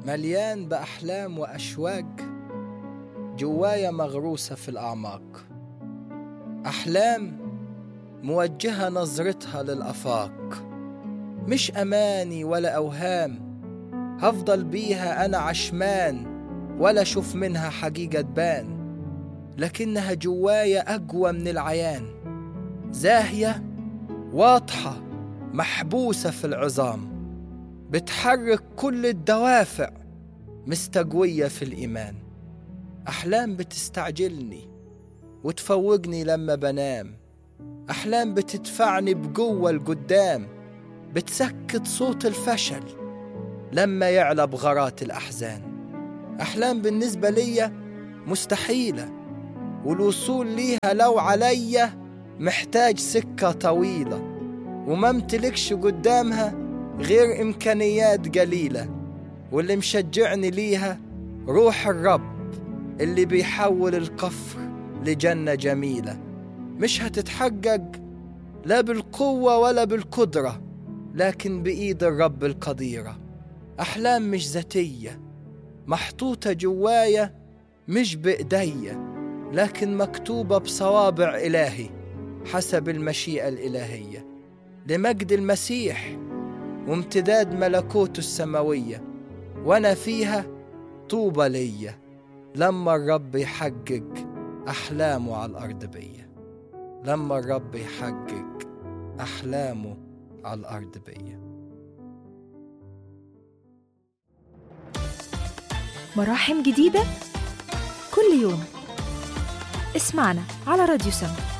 مليان بأحلام وأشواق جوايا مغروسة في الأعماق أحلام موجهة نظرتها للآفاق مش أماني ولا أوهام هفضل بيها أنا عشمان ولا أشوف منها حقيقة تبان لكنها جوايا أقوى من العيان زاهية واضحة محبوسة في العظام بتحرك كل الدوافع مستقوية في الإيمان أحلام بتستعجلني وتفوقني لما بنام أحلام بتدفعني بقوة لقدام بتسكت صوت الفشل لما يعلى بغرات الأحزان أحلام بالنسبة ليا مستحيلة والوصول ليها لو عليا محتاج سكة طويلة وما امتلكش قدامها غير إمكانيات قليلة واللي مشجعني ليها روح الرب اللي بيحول القفر لجنة جميلة مش هتتحقق لا بالقوة ولا بالقدرة لكن بإيد الرب القديرة أحلام مش ذاتية محطوطة جوايا مش بإيديا لكن مكتوبة بصوابع إلهي حسب المشيئة الإلهية لمجد المسيح وامتداد ملكوته السماوية وأنا فيها طوبى ليا لما الرب يحقق أحلامه على الأرض بيا لما الرب يحقق أحلامه على الأرض بيا مراحم جديدة كل يوم اسمعنا على راديو سما